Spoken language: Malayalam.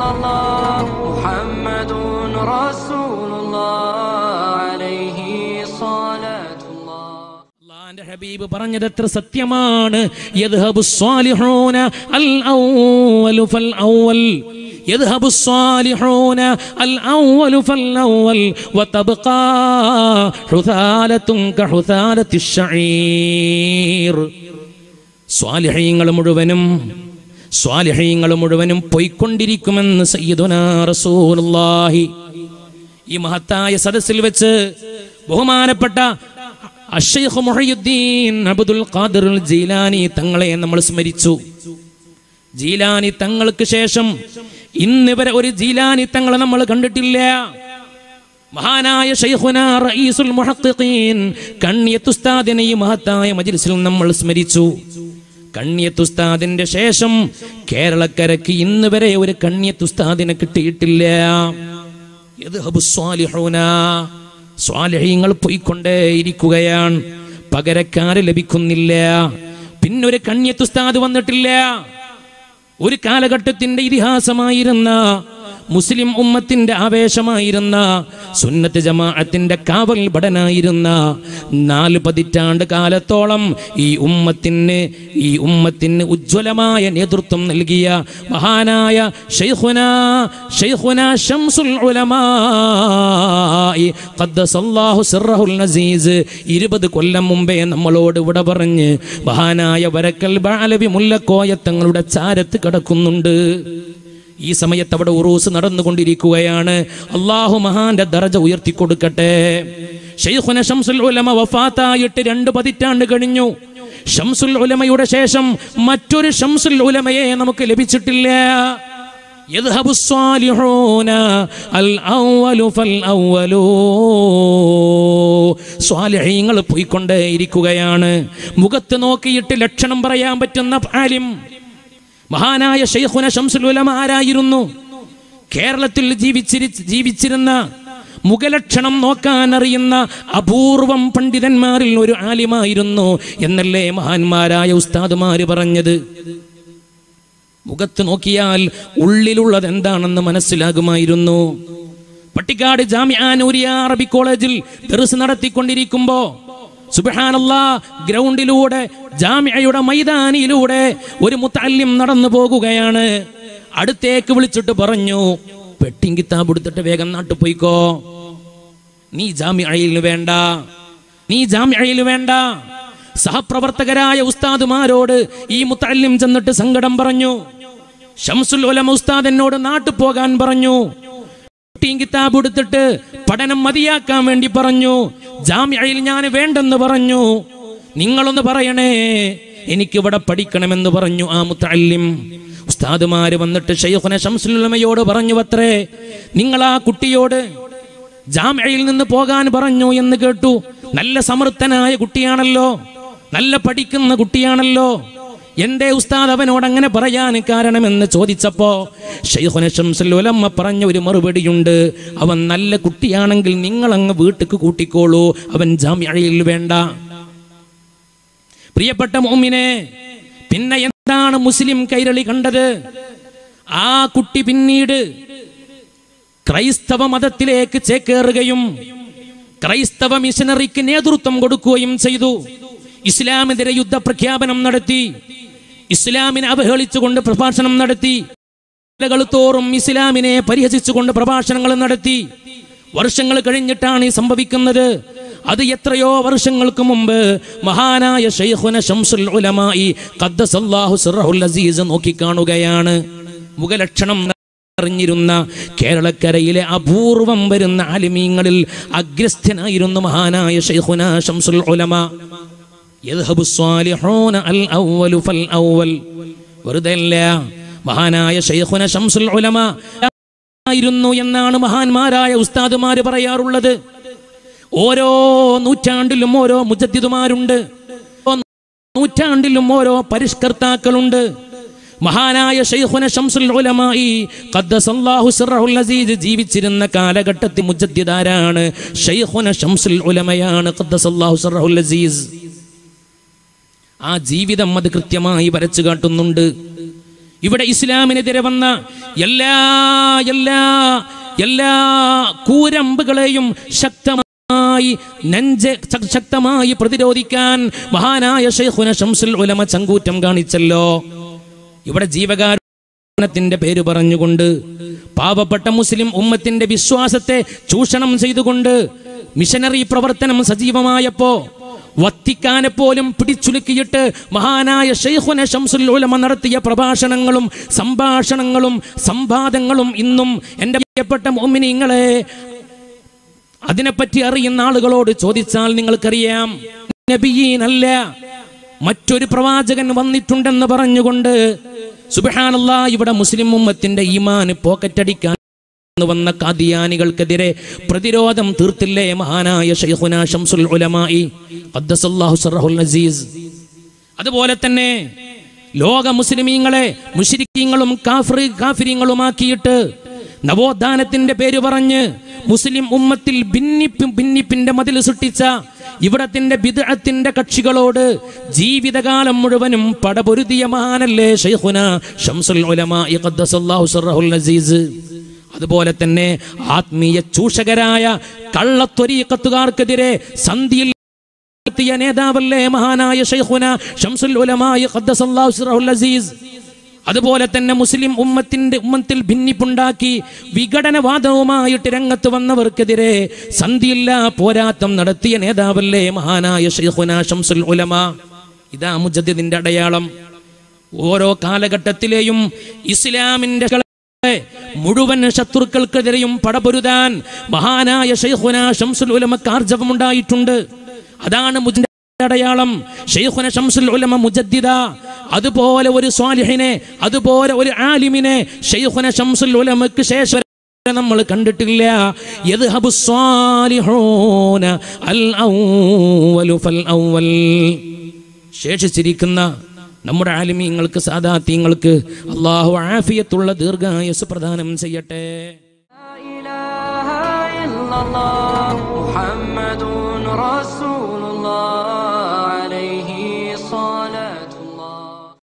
الله محمد رسول الله عليه صلاة الله അള്ളാന്റെ ഹബീബ് പറഞ്ഞത് എത്ര സത്യമാണ് യദ്ഹബു സ്വാലിഹൂന അൽ അവ്വലു ഫൽ അവ്വൽ യദ്ഹബു സ്വാലിഹൂന അൽ അവ്വലു ഫൽ അവ്വൽ വതബ്ഖാ ഹുസാലത്തുൻ കഹുസാലത്തി ശഈർ സ്വാലിഹീങ്ങൾ മുഴുവനും സ്വാലിഹീങ്ങൾ മുഴുവനും പൊയ്ക്കൊണ്ടിരിക്കുമെന്ന് സയ്യിദുനാ റസൂലുള്ളാഹി ഈ മഹത്തായ സദസ്സിൽ വെച്ച് ബഹുമാനപ്പെട്ട അഷൈഖ് മുഹയുദ്ദീൻ അബ്ദുൽ ഖാദിർ ജീലാനി തങ്ങളെ നമ്മൾ സ്മരിച്ചു ജീലാനി തങ്ങൾക്ക് ശേഷം ഇന്ന് വരെ ഒരു ജീലാനി തങ്ങളെ നമ്മൾ കണ്ടിട്ടില്ല മഹാനായ ഷൈഖുന റഈസുൽ മുഹഖ്ഖീൻ കണ്ണിയത്തുസ്താദിനെ ഈ മഹത്തായ മജ്ലിസിൽ നമ്മൾ സ്മരിച്ചു കണ്ണിയത്തുസ്താദിന്റെ ശേഷം കേരളക്കരക്ക് ഇന്ന് വരെ ഒരു കണ്ണിയത്തുസ്താദിനെ കിട്ടിയിട്ടില്ല യദ്ഹബു സ്വാലിഹൂന സ്വാലിഹീങ്ങൾ പോയിക്കൊണ്ടേ ഇരിക്കുകയാണ് പകരക്കാര് ലഭിക്കുന്നില്ല പിന്നൊരു കണ്യത്തുസ്താദ് വന്നിട്ടില്ല ഒരു കാലഘട്ടത്തിന്റെ ഇതിഹാസമായിരുന്ന മുസ്ലിം ഉമ്മത്തിന്റെ ആവേശമായിരുന്ന സുന്നത്ത് ജമാഅത്തിന്റെ കാവൽ ഭടനായിരുന്ന നാല് പതിറ്റാണ്ട് കാലത്തോളം ഈ ഉമ്മത്തിന് ഈ ഉമ്മത്തിന് ഉജ്ജ്വലമായ നേതൃത്വം നൽകിയ മഹാനായ ഷെയ്ഖുന ഷെയ്ഖുന ഷംസുൽ ഉലമായി ഖദ്ദസല്ലാഹു സിർറഹുൽ നസീസ് ഇരുപത് കൊല്ലം മുമ്പേ നമ്മളോട് വിട പറഞ്ഞ് മഹാനായ വരക്കൽ ബാലവി മുല്ലക്കോയ തങ്ങളുടെ ചാരത്ത് കിടക്കുന്നുണ്ട് ഈ സമയത്ത് അവിടെ ഉറൂസ് നടന്നുകൊണ്ടിരിക്കുകയാണ് അള്ളാഹു മഹാന്റെ ദറജ ഉയർത്തി കൊടുക്കട്ടെ ഷെയ്ഖുന ഷംസുൽ ഉലമ വഫാത്തായിട്ട് രണ്ട് പതിറ്റാണ്ട് കഴിഞ്ഞു ഷംസുൽ ഉലമയുടെ ശേഷം മറ്റൊരു ഷംസുൽ ഉലമയെ നമുക്ക് ലഭിച്ചിട്ടില്ല يذهب الصالحون الأول فالأول സ്വാലിഹീങ്ങൾ പോയിക്കൊണ്ടേ ഇരിക്കുകയാണ് മുഖത്ത് നോക്കിയിട്ട് ലക്ഷണം പറയാൻ പറ്റുന്ന ആലിം മഹാനായ ഷെയ്ഖുന ഷംസുൽ ഉലമ ആരായിരുന്നു കേരളത്തിൽ ജീവിച്ചിരി ജീവിച്ചിരുന്ന മുഖലക്ഷണം നോക്കാൻ അറിയുന്ന അപൂർവം പണ്ഡിതന്മാരിൽ ഒരു ആലിമായിരുന്നു എന്നല്ലേ മഹാന്മാരായ ഉസ്താദുമാര് പറഞ്ഞത് മുഖത്ത് നോക്കിയാൽ ഉള്ളിലുള്ളത് എന്താണെന്ന് മനസ്സിലാകുമായിരുന്നു പട്ടിക്കാട് ജാമ്യാനൂരിയ അറബി കോളേജിൽ ദർസ് നടത്തിക്കൊണ്ടിരിക്കുമ്പോ സുബഹാനല്ലാ ഗ്രൗണ്ടിലൂടെ ജാമ്യയുടെ മൈതാനിയിലൂടെ ഒരു മുത്തല്യം നടന്നു പോകുകയാണ് അടുത്തേക്ക് വിളിച്ചിട്ട് പറഞ്ഞു പെട്ടിങ് കിതാബ് എടുത്തിട്ട് വേഗം നാട്ടു പോയിക്കോ നീ ജാമ്യയിൽ വേണ്ട നീ ജാമ്യയിൽ വേണ്ട സഹപ്രവർത്തകരായ ഉസ്താദുമാരോട് ഈ മുത്തല്യം ചെന്നിട്ട് സങ്കടം പറഞ്ഞു ഷംസുൽ ഉലമ ഉസ്താദ് എന്നോട് നാട്ടു പോകാൻ പറഞ്ഞു കുട്ടിയും കിതാബ് എടുത്തിട്ട് പഠനം മതിയാക്കാൻ വേണ്ടി പറഞ്ഞു ജാമ്യയിൽ ഞാൻ വേണ്ടെന്ന് പറഞ്ഞു നിങ്ങളൊന്ന് പറയണേ എനിക്കിവിടെ പഠിക്കണമെന്ന് പറഞ്ഞു ആ മുത്തല്ലിം ഉസ്താദുമാര് വന്നിട്ട് ഷെയ്ഖുന ഷംസുലമയോട് പറഞ്ഞു അത്രേ നിങ്ങൾ ആ കുട്ടിയോട് ജാമ്യയിൽ നിന്ന് പോകാൻ പറഞ്ഞു എന്ന് കേട്ടു നല്ല സമർത്ഥനായ കുട്ടിയാണല്ലോ നല്ല പഠിക്കുന്ന കുട്ടിയാണല്ലോ എന്റെ ഉസ്താദ് അവനോട് അങ്ങനെ പറയാൻ കാരണമെന്ന് ചോദിച്ചപ്പോ ഷെയ്ഖുന ഷംസുൽ ഉലമ്മ പറഞ്ഞ ഒരു മറുപടിയുണ്ട് അവൻ നല്ല കുട്ടിയാണെങ്കിൽ നിങ്ങൾ അങ്ങ് വീട്ടിക്ക് കൂട്ടിക്കോളൂ അവൻ ജാമ്യയിൽ വേണ്ട പ്രിയപ്പെട്ട മോമിനെ പിന്നെ എന്താണ് മുസ്ലിം കൈരളി കണ്ടത് ആ കുട്ടി പിന്നീട് ക്രൈസ്തവ മതത്തിലേക്ക് ചേക്കേറുകയും ക്രൈസ്തവ മിഷനറിക്ക് നേതൃത്വം കൊടുക്കുകയും ചെയ്തു ഇസ്ലാമെതിരെ യുദ്ധപ്രഖ്യാപനം നടത്തി ഇസ്ലാമിനെ അവഹേളിച്ചുകൊണ്ട് പ്രഭാഷണം നടത്തി ജില്ലകൾ തോറും ഇസ്ലാമിനെ പരിഹസിച്ചുകൊണ്ട് പ്രഭാഷണങ്ങൾ നടത്തി വർഷങ്ങൾ കഴിഞ്ഞിട്ടാണ് ഈ സംഭവിക്കുന്നത് അത് എത്രയോ വർഷങ്ങൾക്ക് മുമ്പ് മഹാനായ ഷെയ്ഖുന ഷംസുൽ ഉലമായി ഖദ്ദസല്ലാഹു സിർറഹുൽ അസീസ് നോക്കിക്കാണുകയാണ് മുഖലക്ഷണം അറിഞ്ഞിരുന്ന കേരളക്കരയിലെ അപൂർവം വരുന്ന ആലിമീങ്ങളിൽ അഗ്രസ്ഥനായിരുന്നു മഹാനായ ഷെയ്ഖുന ഷംസുൽ ഉലമ യദ്ഹബു സ്വാലിഹൂന അൽ അവ്വലു ഫൽ അവ്വൽ വെറുതെ അല്ല മഹാനായ ഷെയ്ഖുന ഷംസുൽ ഉലമ ആയിരുന്നു എന്നാണ് മഹാന്മാരായ ഉസ്താദുമാര് പറയാറുള്ളത് ഓരോ നൂറ്റാണ്ടിലും ഓരോ മുജദ്ദിദുമാരുണ്ട് നൂറ്റാണ്ടിലും ഓരോ പരിഷ്കർത്താക്കളുണ്ട് മഹാനായ ഷെയ്ഖുന ഷംസുൽ ഉലമായി ഖദ്ദസല്ലാഹു സിർറഹുൽ അസീസ് ജീവിച്ചിരുന്ന കാലഘട്ടത്തിൽ മുജദ്ദിദാരാണ് ഷെയ്ഖുന ഷംസുൽ ഉലമയാണ് ഖദ്ദസല്ലാഹു സിർറഹുൽ അസീസ് ആ ജീവിതം അത് കൃത്യമായി വരച്ചു കാട്ടുന്നുണ്ട് ഇവിടെ ഇസ്ലാമിനെതിരെ വന്ന എല്ലാ എല്ലാ എല്ലാ കൂരമ്പുകളെയും ശക്തമായി നെഞ്ച് ശ- ശക്തമായി പ്രതിരോധിക്കാൻ മഹാനായ ഷെയ്ഖുന ഷംസുൽ ഉലമ ചങ്കൂറ്റം കാണിച്ചല്ലോ ഇവിടെ ജീവകാരുണ്യത്തിന്റെ പേര് പറഞ്ഞുകൊണ്ട് പാവപ്പെട്ട മുസ്ലിം ഉമ്മത്തിന്റെ വിശ്വാസത്തെ ചൂഷണം ചെയ്തുകൊണ്ട് മിഷനറി പ്രവർത്തനം സജീവമായപ്പോ വത്തിക്കാനെ പോലും പിടിച്ചുലുക്കിയിട്ട് മഹാനായ ഷെയ്ഖുന ഷംസുൽ ഉലമ നടത്തിയ പ്രഭാഷണങ്ങളും സംഭാഷണങ്ങളും സംവാദങ്ങളും ഇന്നും എൻ്റെ പ്രിയപ്പെട്ട മോമിനിങ്ങളെ അതിനെപ്പറ്റി അറിയുന്ന ആളുകളോട് ചോദിച്ചാൽ നിങ്ങൾക്കറിയാം നബിയീനല്ല മറ്റൊരു പ്രവാചകൻ വന്നിട്ടുണ്ടെന്ന് പറഞ്ഞുകൊണ്ട് സുബഹാനല്ല ഇവിടെ മുസ്ലിം ഉമ്മത്തിന്റെ ഈമാന് പോക്കറ്റടിക്കാൻ വന്ന കാദിയാനികൾക്കെതിരെ പ്രതിരോധം തീർത്തില്ലേ മഹാനായ ഷൈഖുന ഷംസുൽ ഉലമായി ഖദ്ദസല്ലാഹു സർറഹുൽ അസീസ് അതുപോലെ തന്നെ ലോക മുസ്ലിമീങ്ങളെ മുഷിരിക്കീങ്ങളും കാഫ്രി കാഫിര്യങ്ങളുമാക്കിയിട്ട് നവോത്ഥാനത്തിന്റെ പേര് പറഞ്ഞ് മുസ്ലിം ഉമ്മത്തിൽ ഭിന്നിപ്പ് ഭിന്നിപ്പിന്റെ മതിൽ സൃഷ്ടിച്ച ഇവിടത്തിന്റെ ബിദ്അത്തിന്റെ കക്ഷികളോട് ജീവിതകാലം മുഴുവനും പടപൊരുതിയ മഹാനല്ലേ ഷൈഖുന ഷംസുൽ ഉലമാ ഖദ്ദസല്ലാഹു സർറഹുൽ അസീസ് അതുപോലെ തന്നെ ആത്മീയ ചൂഷകരായ കള്ളത്വരീക്കത്തുകാർക്കെതിരെ സന്ധിയിൽ എത്തിയ നേതാവല്ലേ മഹാനായ ഷൈഖുന ഷംസുൽ ഉലമായ ഖദ്ദസല്ലാഹു സിറഹുൽ അസീസ് അതുപോലെ തന്നെ മുസ്ലിം ഉമ്മത്തിന്റെ ഉമ്മത്തിൽ ഭിന്നിപ്പുണ്ടാക്കി വിഘടനവാദവുമായിട്ട് രംഗത്ത് വന്നവർക്കെതിരെ സന്ധിയില്ല പോരാട്ടം നടത്തിയ നേതാവല്ലേ മഹാനായ ഷൈഖുന ഷംസുൽ ഉലമ ഇതാ മുജദ്ദിദിന്റെ അടയാളം ഓരോ കാലഘട്ടത്തിലെയും ഇസ്ലാമിന്റെ മുഴുവൻ ശത്രുക്കൾക്കെതിരെയും പടപൊരുതാൻ മഹാനായ ഷെയ്ഖുന ഷംസുൽ ഉലമക്ക് ആർജവമുണ്ടായിട്ടുണ്ട് അതാണ് മുജിന്റെ അടയാളം ഷെയ്ഖുന ഷംസുൽ ഉലമ മുജദ്ദിദ അതുപോലെ ഒരു സ്വാലിഹിനെ അതുപോലെ ഒരു ആലിമിനെ ഷെയ്ഖുന ഷംസുൽ ഉലമക്ക് ശേഷം നമ്മൾ കണ്ടിട്ടില്ല യദ്ഹബു സ്വാലിഹൂന അൽ അവ്വലു ഫൽ അവ്വൽ ശേഷിച്ചിരിക്കുന്ന നമ്മുടെ ആലിമീങ്ങൾക്ക് സാദാത്യങ്ങൾക്ക് അള്ളാഹു ആഫിയത്തുള്ള ദീർഘായുസ് പ്രദാനം ചെയ്യട്ടെ لا إله إلا الله محمد رسول